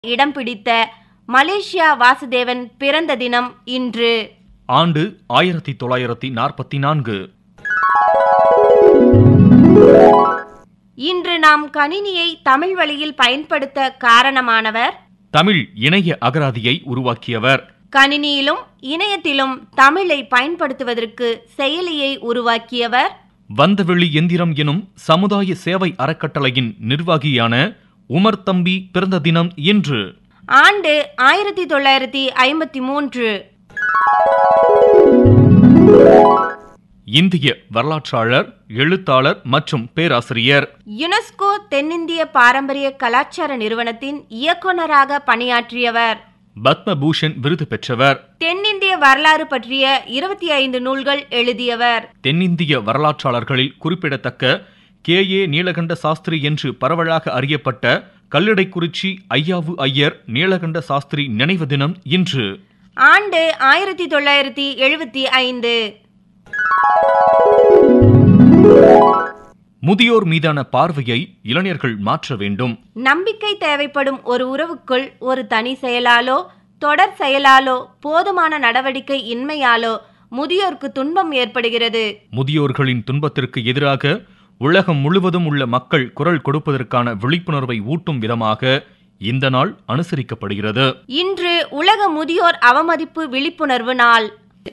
இடம் பிடித்த மலேசியா வாசுதேவன் பிறந்த தினம் இன்று ஆண்டு ஆயிரத்தி தொள்ளாயிரத்தி நாற்பத்தி நான்கு இன்று நாம் கணினியை தமிழ் வழியில் பயன்படுத்த காரணமானவர் தமிழ் இணைய அகராதியை உருவாக்கியவர் கணினியிலும் இணையத்திலும் தமிழை பயன்படுத்துவதற்கு செயலியை உருவாக்கியவர் வந்தவெளி எந்திரம் எனும் சமுதாய சேவை அறக்கட்டளையின் நிர்வாகியான உமர் தம்பி பிறந்த தினம் இன்று ஆண்டு ஆயிரத்தி தொள்ளாயிரத்தி ஐம்பத்தி மூன்று இந்திய வரலாற்றாளர் எழுத்தாளர் மற்றும் பேராசிரியர் யுனெஸ்கோ தென்னிந்திய பாரம்பரிய கலாச்சார நிறுவனத்தின் இயக்குனராக பணியாற்றியவர் பத்மபூஷன் விருது பெற்றவர் தென்னிந்திய வரலாறு பற்றிய இருபத்தி ஐந்து நூல்கள் எழுதியவர் தென்னிந்திய வரலாற்றாளர்களில் குறிப்பிடத்தக்க கே ஏ நீலகண்ட சாஸ்திரி என்று பரவலாக அறியப்பட்ட கல்லடைக்குறிச்சி ஐயாவு ஐயர் நீலகண்ட சாஸ்திரி நினைவு தினம் இன்று ஆண்டு ஆயிரத்தி தொள்ளாயிரத்தி எழுபத்தி ஐந்து முதியோர் மீதான பார்வையை இளைஞர்கள் மாற்ற வேண்டும் நம்பிக்கை தேவைப்படும் ஒரு உறவுக்குள் ஒரு தனி செயலாலோ தொடர் செயலாலோ போதுமான நடவடிக்கை இன்மையாலோ முதியோர்க்கு துன்பம் ஏற்படுகிறது முதியோர்களின் துன்பத்திற்கு எதிராக உலகம் முழுவதும் உள்ள மக்கள் குரல் கொடுப்பதற்கான விழிப்புணர்வை ஊட்டும் விதமாக இந்த நாள் அனுசரிக்கப்படுகிறது இன்று உலக முதியோர் அவமதிப்பு விழிப்புணர்வு நாள்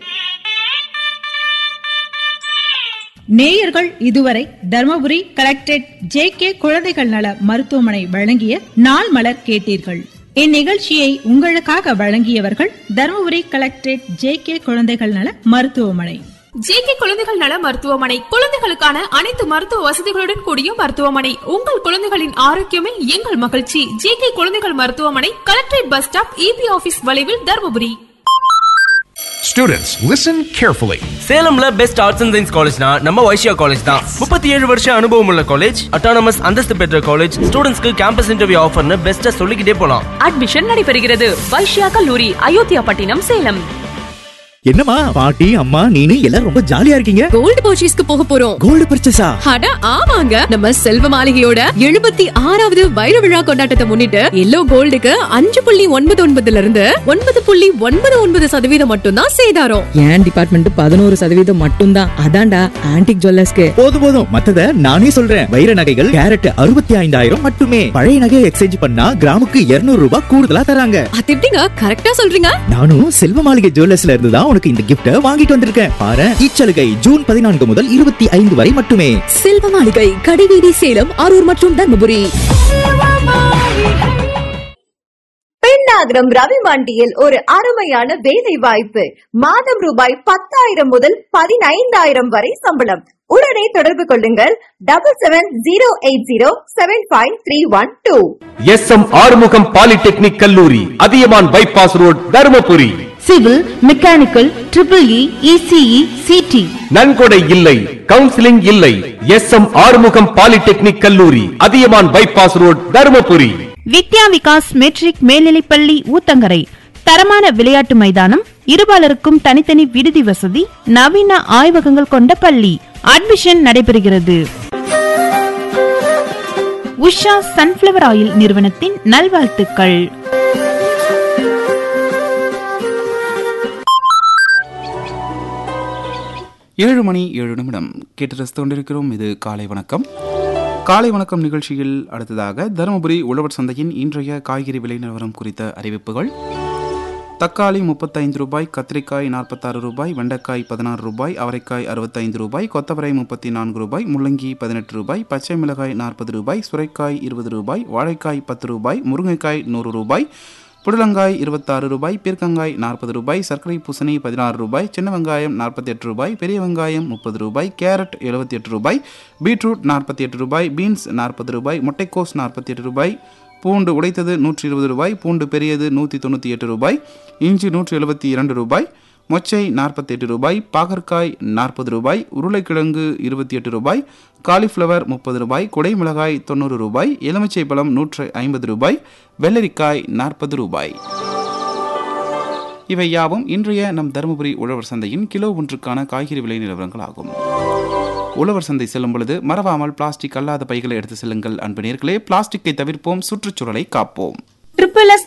நேயர்கள் இதுவரை தர்மபுரி கலெக்டரேட் ஜே கே குழந்தைகள் நல மருத்துவமனை வழங்கிய நாள் மலர் கேட்டீர்கள் இந்நிகழ்ச்சியை உங்களுக்காக வழங்கியவர்கள் தர்மபுரி கலெக்டரேட் ஜே கே குழந்தைகள் நல மருத்துவமனை ஜேகே குழந்தைகள் நல மருத்துவமனை குழந்தைகளுக்கான அனைத்து மருத்துவ வசதிகளுடன் கூடிய மருத்துவமனை உங்கள் குழந்தைகளின் ஆரோக்கியமே எங்கள் மகிழ்ச்சி ஜேகே குழந்தைகள் மருத்துவமனை collectorate bus stop EB office வளைவில் தருமபுரி Students, listen carefully. சேலம்ல பெஸ்ட் ஆர்ட்ஸ் அண்ட் சயின்ஸ் காலேஜ்னா நம்ம வைஷ்யா காலேஜ் தான் முப்பத்தி ஏழு வருஷம் அனுபவம் உள்ள காலேஜ் அட்டானமஸ் அந்தஸ்து பெற்ற காலேஜ் ஸ்டூடெண்ட்ஸ்க்கு கேம்பஸ் இன்டர்வியூ ஆஃபர்னு பெஸ்ட்டா சொல்லிக்கிட்டே போலாம் அட்மிஷன் நடைபெறுகிறது வைஷ்யா கல்லூரி அயோத்தியா பட்டினம் சேலம் என்னம்மா பாட்டி அம்மா நீனு எல்லாரும் ரொம்ப ஜாலியா இருக்கீங்க கோல்டு பர்ச்சேஸ்க்கு போக போறோம் கோல்டு பர்ச்சேஸா அட ஆமாங்க நம்ம செல்வ மாளிகையோட எழுபத்தி ஆறாவது வைர விழா கொண்டாட்டத்தை முன்னிட்டு எல்லோ கோல்டுக்கு அஞ்சு புள்ளி ஒன்பது ஒன்பதுல இருந்து ஒன்பது புள்ளி ஒன்பது ஒன்பது சதவீதம் மட்டும்தான் சேதாரம் என் டிபார்ட்மெண்ட் பதினோரு சதவீதம் மட்டும்தான் அதான்டா ஆன்டிக் ஜுவல்லர்ஸ்க்கு போதும் போதும் மத்தத நானே சொல்றேன் வைர நகைகள் கேரட் அறுபத்தி ஐந்தாயிரம் மட்டுமே பழைய நகையை எக்ஸ்சேஞ்ச் பண்ணா கிராமுக்கு 200 ரூபாய் கூடுதலா தராங்க அது எப்படிங்க கரெக்டா சொல்றீங்க நானும் செல்வ மாளிகை ஜுவல்லர்ஸ்ல இருந்து தான் உனக்கு இந்த கிஃப்ட வாங்கிட்டு வந்திருக்கேன் பாரு இச்சலுகை ஜூன் பதினான்கு முதல் இருபத்தி ஐந்து வரை மட்டுமே செல்வ மாளிகை கடைவீதி சேலம் அரூர் மற்றும் தர்மபுரி பெண்ணாகரம் ரவி மண்டியில் ஒரு அருமையான வேலை வாய்ப்பு மாதம் ரூபாய் பத்தாயிரம் முதல் பதினைந்தாயிரம் வரை சம்பளம் உடனே தொடர்பு கொள்ளுங்கள் double seven zero eight zero seven five three one two S M Arumugam polytechnic கல்லூரி Athiyaman bypass road Dharmapuri civil mechanical triple E ECE CT நன்கொடை இல்லை கவுன்சிலிங் இல்லை எஸ் எம் ஆறுமுகம் பாலிடெக்னிக் கல்லூரி Athiyaman bypass road Dharmapuri Vidya Vikas matric மேல்நிலைப்பள்ளி ஊத்தங்கரை தரமான விளையாட்டு மைதானம் இருபாலருக்கும் தனித்தனி விடுதி வசதி நவீன ஆய்வகங்கள் கொண்ட பள்ளி அட்மிஷன் நடைபெறுகிறது உஷா சன்ஃபிளவர் ஆயில் நிறுவனத்தின் நல்வாழ்த்துக்கள் ஏழு மணி ஏழு நிமிடம் கேட்டு ரசித்து கொண்டிருக்கிறோம் இது காலை வணக்கம் காலை வணக்கம் நிகழ்ச்சியில் அடுத்ததாக தருமபுரி உழவர் சந்தையின் இன்றைய காய்கறி விலை நிலவரம் குறித்த அறிவிப்புகள் தக்காளி முப்பத்தைந்து ரூபாய் கத்திரிக்காய் நாற்பத்தாறு ரூபாய் வெண்டைக்காய் பதினாறு ரூபாய் அவரைக்காய் அறுபத்தைந்து ரூபாய் கொத்தவரை முப்பத்தி நான்கு ரூபாய் முள்ளங்கி பதினெட்டு ரூபாய் பச்சை மிளகாய் நாற்பது ரூபாய் சுரைக்காய் இருபது ரூபாய் வாழைக்காய் பத்து ரூபாய் முருங்கைக்காய் நூறு ரூபாய் புடலங்காய் இருபத்தாறு ரூபாய் பீர்க்கங்காய் நாற்பது ரூபாய் சர்க்கரை பூசணி பதினாறு ரூபாய் சின்ன வெங்காயம் நாற்பத்தி எட்டு ரூபாய் பெரிய வெங்காயம் முப்பது ரூபாய் கேரட் எழுபத்தி எட்டு ரூபாய் பீட்ரூட் நாற்பத்தி எட்டு ரூபாய் பீன்ஸ் நாற்பது ரூபாய் முட்டைக்கோஸ் நாற்பத்தி எட்டு ரூபாய் பூண்டு உடைத்தது நூற்றி இருபது ரூபாய் பூண்டு பெரியது நூற்றி தொண்ணூற்றி எட்டு ரூபாய் இஞ்சி நூற்றி எழுபத்தி இரண்டு ரூபாய் மொச்சை நாற்பத்தி எட்டு ரூபாய் பாகற்காய் நாற்பது ரூபாய் உருளைக்கிழங்கு இருபத்தி எட்டு ரூபாய் காலிஃப்ளவர் முப்பது ரூபாய் குடை மிளகாய் தொண்ணூறு ரூபாய் எலுமிச்சை பழம் நூற்று ஐம்பது ரூபாய் வெள்ளரிக்காய் நாற்பது ரூபாய் இவை யாவும் இன்றைய நம் தருமபுரி உழவர் சந்தையின் கிலோ ஒன்றுக்கான காய்கறி விலை நிலவரங்களாகும் உழவர் சந்தை செல்லும் பொழுது மறவாமல் பிளாஸ்டிக் அல்லாத பைகளை எடுத்து செல்லுங்கள் அன்பு நேர்களே பிளாஸ்டிக்கை தவிர்ப்போம் சுற்றுச்சூழலை காப்போம் ட்ரிபிள் எஸ்